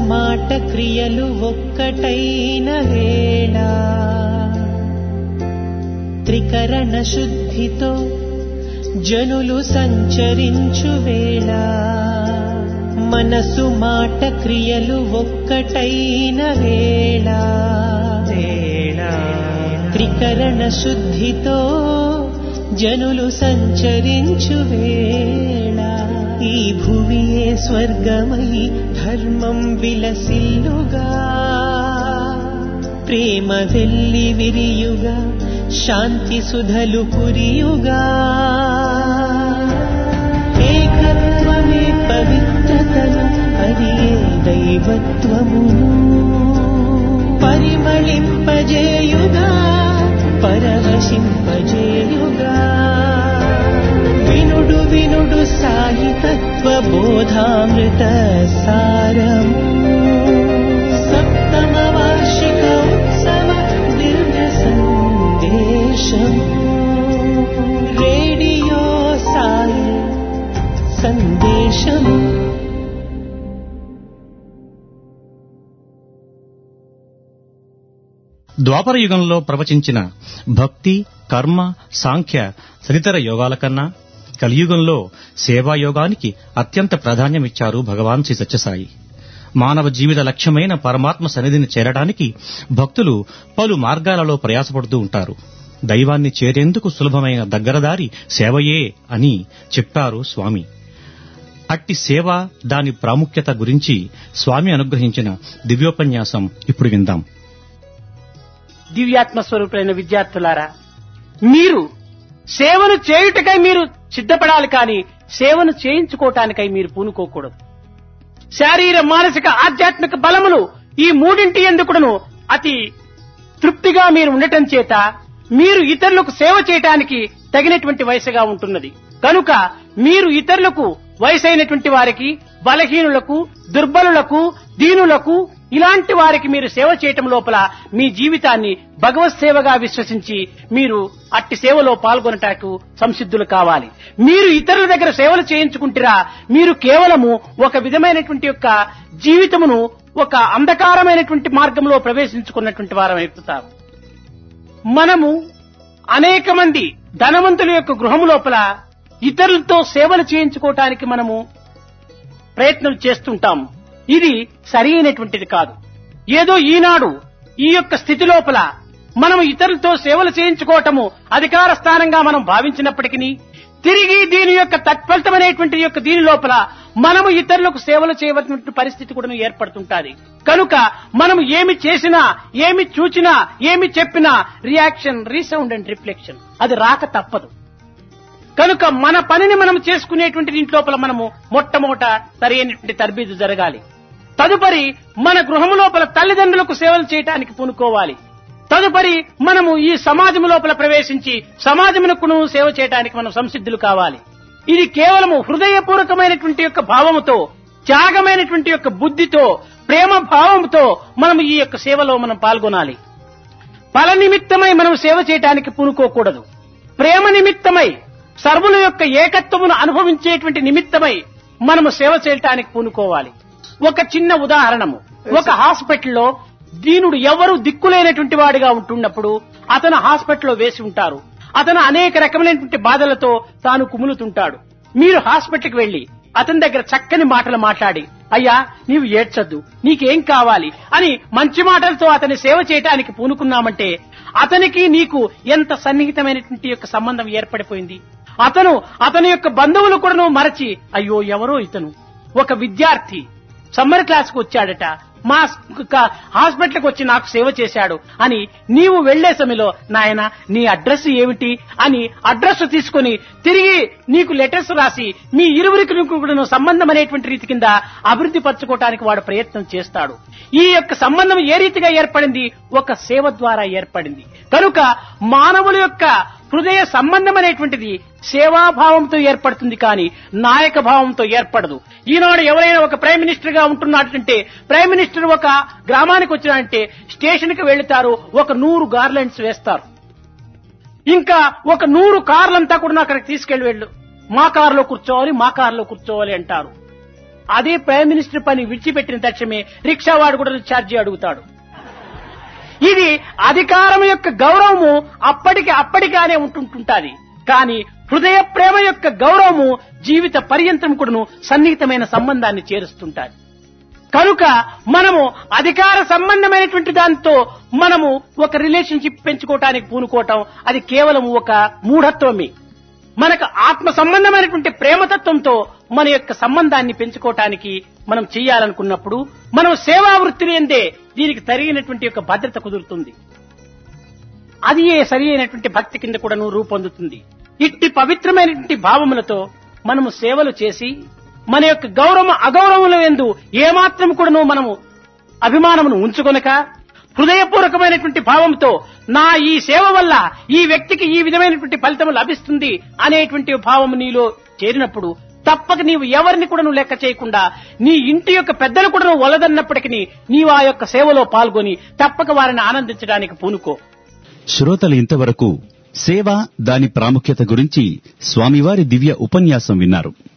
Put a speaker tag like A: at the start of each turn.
A: మాట క్రియలు ఒక్కటైన వేళ త్రికరణ శుద్ధితో జనులు సంచరించు వేళ మనసు మాట క్రియలు ఒక్కటైన వేళ త్రికరణ శుద్ధితో జనులు సంచరించు వేళ ఈ భువియే స్వర్గమై ధర్మం విలసిల్లుగా ప్రేమ వెల్లి విరియుగా శాంతి సుధలు కురియుగా ఏకత్వమే పవిత్రతను అది ఏ దైవత్వమును పరిమళింపజేయుగా పరవశింపజేయుగా వినుడు వినుడు సాయి తత్వ బోధామృత సారము సప్తమ వార్షిక ఉత్సవ దివ్య సందేశం రేడియో సాయి సందేశం
B: ద్వాపర యుగంలో ప్రవచించిన భక్తి కర్మ సాంఖ్య తదితర యోగాల కన్నా కలియుగంలో సేవాయోగానికి అత్యంత ప్రాధాన్యమిచ్చారు భగవాన్ శ్రీ సత్యసాయి మానవ జీవిత లక్ష్యమైన పరమాత్మ సన్నిధిని చేరడానికి భక్తులు పలు మార్గాలలో ప్రయాసపడుతూ ఉంటారు దైవాన్ని చేరేందుకు సులభమైన దగ్గరదారి సేవయే అని చెప్పారు స్వామి అట్టి సేవ దాని ప్రాముఖ్యత గురించి స్వామి అనుగ్రహించిన దివ్యోపన్యాసం ఇప్పుడు విందాం
C: దివ్యాత్మ స్వరూపులైన విద్యార్థులారా మీరు సేవను చేయుటకై మీరు సిద్ధపడాలి కానీ సేవను చేయించుకోవటానికై మీరు పూనుకోకూడదు శారీర మానసిక ఆధ్యాత్మిక బలములు ఈ మూడింటి ఎందుకును అతి తృప్తిగా మీరు ఉండటం చేత మీరు ఇతరులకు సేవ చేయటానికి తగినటువంటి వయసుగా ఉంటున్నది కనుక మీరు ఇతరులకు వయసైనటువంటి వారికి బలహీనులకు దుర్బలులకు దీనులకు ఇలాంటి వారికి మీరు సేవ చేయటం లోపల మీ జీవితాన్ని భగవత్ సేవగా విశ్వసించి మీరు అట్టి సేవలో పాల్గొనటానికి సంసిద్ధులు కావాలి మీరు ఇతరుల దగ్గర సేవలు చేయించుకుంటారా మీరు కేవలము ఒక విధమైనటువంటి యొక్క జీవితమును ఒక అంధకారమైనటువంటి మార్గంలో ప్రవేశించుకున్నటువంటి వారం అయిపోతారు మనము అనేక మంది ధనవంతుల యొక్క గృహం లోపల ఇతరులతో సేవలు చేయించుకోవటానికి మనము ప్రయత్నం చేస్తుంటాం ఇది సరి అయినటువంటిది కాదు ఏదో ఈనాడు ఈ యొక్క స్థితి లోపల మనం ఇతరులతో సేవలు చేయించుకోవటము అధికార స్థానంగా మనం భావించినప్పటికీ తిరిగి దీని యొక్క తత్ఫలితమైనటువంటి యొక్క దీని లోపల మనము ఇతరులకు సేవలు చేయవలసిన పరిస్థితి కూడా ఏర్పడుతుంటాది కనుక మనం ఏమి చేసినా ఏమి చూచినా ఏమి చెప్పినా రియాక్షన్ రీసౌండ్ అండ్ రిఫ్లెక్షన్ అది రాక తప్పదు కనుక మన పనిని మనం చేసుకునేటువంటి దీంట్లోపల మనము మొట్టమొదట సరైనటువంటి తర్బీదు జరగాలి తదుపరి మన గృహం లోపల తల్లిదండ్రులకు సేవలు చేయటానికి పూనుకోవాలి తదుపరి మనము ఈ సమాజం లోపల ప్రవేశించి సమాజమునకు సేవ చేయడానికి మనం సంసిద్ధులు కావాలి ఇది కేవలము హృదయపూర్వకమైనటువంటి యొక్క భావముతో త్యాగమైనటువంటి యొక్క బుద్ధితో ప్రేమ భావంతో మనం ఈ యొక్క సేవలో మనం పాల్గొనాలి ఫల నిమిత్తమై మనం సేవ చేయటానికి పూనుకోకూడదు ప్రేమ నిమిత్తమై సర్వుల యొక్క ఏకత్వమును అనుభవించేటువంటి నిమిత్తమై మనము సేవ చేయటానికి పూనుకోవాలి ఒక చిన్న ఉదాహరణము ఒక హాస్పిటల్లో దీనుడు ఎవరు దిక్కులేనటువంటి వాడిగా ఉంటున్నప్పుడు అతను హాస్పిటల్లో వేసి ఉంటారు అతను అనేక రకమైనటువంటి బాధలతో తాను కుములుతుంటాడు మీరు హాస్పిటల్కి వెళ్లి అతని దగ్గర చక్కని మాటలు మాట్లాడి అయ్యా నీవు ఏడ్చొద్దు నీకేం కావాలి అని మంచి మాటలతో అతని సేవ చేయటానికి పూనుకున్నామంటే అతనికి నీకు ఎంత సన్నిహితమైనటువంటి యొక్క సంబంధం ఏర్పడిపోయింది అతను అతని యొక్క బంధువులు కూడా మరచి అయ్యో ఎవరో ఇతను ఒక విద్యార్థి సమ్మర్ క్లాస్ కు వచ్చాడట మా హాస్పిటల్కి వచ్చి నాకు సేవ చేశాడు అని నీవు వెళ్లే సమయంలో నాయన నీ అడ్రస్ ఏమిటి అని అడ్రస్ తీసుకుని తిరిగి నీకు లెటర్స్ రాసి మీ ఇరువురికి కూడా సంబంధం అనేటువంటి రీతి కింద అభివృద్ధి పరచుకోవటానికి వాడు ప్రయత్నం చేస్తాడు ఈ యొక్క సంబంధం ఏ రీతిగా ఏర్పడింది ఒక సేవ ద్వారా ఏర్పడింది కనుక మానవుల యొక్క హృదయ సంబంధం అనేటువంటిది సేవాభావంతో ఏర్పడుతుంది కానీ నాయక భావంతో ఏర్పడదు ఈనాడు ఎవరైనా ఒక ప్రైమ్ మినిస్టర్ గా ఉంటున్నట్టుంటే ప్రైమ్ మినిస్టర్ ఒక గ్రామానికి వచ్చినంటే స్టేషన్ కి వెళుతారు ఒక నూరు గార్లెండ్స్ వేస్తారు ఇంకా ఒక నూరు కార్లంతా కూడా అక్కడికి తీసుకెళ్లి వెళ్ళు మా కారులో కూర్చోవాలి మా కారులో కూర్చోవాలి అంటారు అదే ప్రైమ్ మినిస్టర్ పని విడిచిపెట్టిన తక్షణమే రిక్షా వాడు కూడా ఛార్జీ అడుగుతాడు ఇది అధికారం యొక్క గౌరవము అప్పటికి అప్పటిగానే ఉంటుంటుంటాది కానీ హృదయ ప్రేమ యొక్క గౌరవము జీవిత పర్యంతం కూడాను సన్నిహితమైన సంబంధాన్ని చేరుస్తుంటాది కనుక మనము అధికార సంబంధమైనటువంటి దాంతో మనము ఒక రిలేషన్షిప్ పెంచుకోవటానికి పూనుకోవటం అది కేవలం ఒక మూఢత్వమే మనకు ఆత్మ సంబంధమైనటువంటి ప్రేమతత్వంతో మన యొక్క సంబంధాన్ని పెంచుకోవటానికి మనం చేయాలనుకున్నప్పుడు మనం సేవా వృత్తిని ఎందే దీనికి తరిగినటువంటి యొక్క భద్రత కుదురుతుంది అది ఏ సరి అయినటువంటి భక్తి కింద కూడాను రూపొందుతుంది ఇట్టి పవిత్రమైనటువంటి భావములతో మనము సేవలు చేసి మన యొక్క గౌరవ అగౌరవముల ఎందు ఏమాత్రం కూడాను మనము అభిమానమును ఉంచుకొనక హృదయపూర్వకమైనటువంటి భావంతో నా ఈ సేవ వల్ల ఈ వ్యక్తికి ఈ విధమైనటువంటి ఫలితం లభిస్తుంది అనేటువంటి భావం నీలో చేరినప్పుడు తప్పక నీవు ఎవరిని కూడా నువ్వు లెక్క చేయకుండా నీ ఇంటి యొక్క పెద్దలు కూడా నువ్వు వలదన్నప్పటికీ నీవు ఆ యొక్క సేవలో పాల్గొని తప్పక వారిని ఆనందించడానికి పూనుకో
D: శ్రోతలు ఇంతవరకు సేవ దాని ప్రాముఖ్యత గురించి స్వామివారి దివ్య ఉపన్యాసం విన్నారు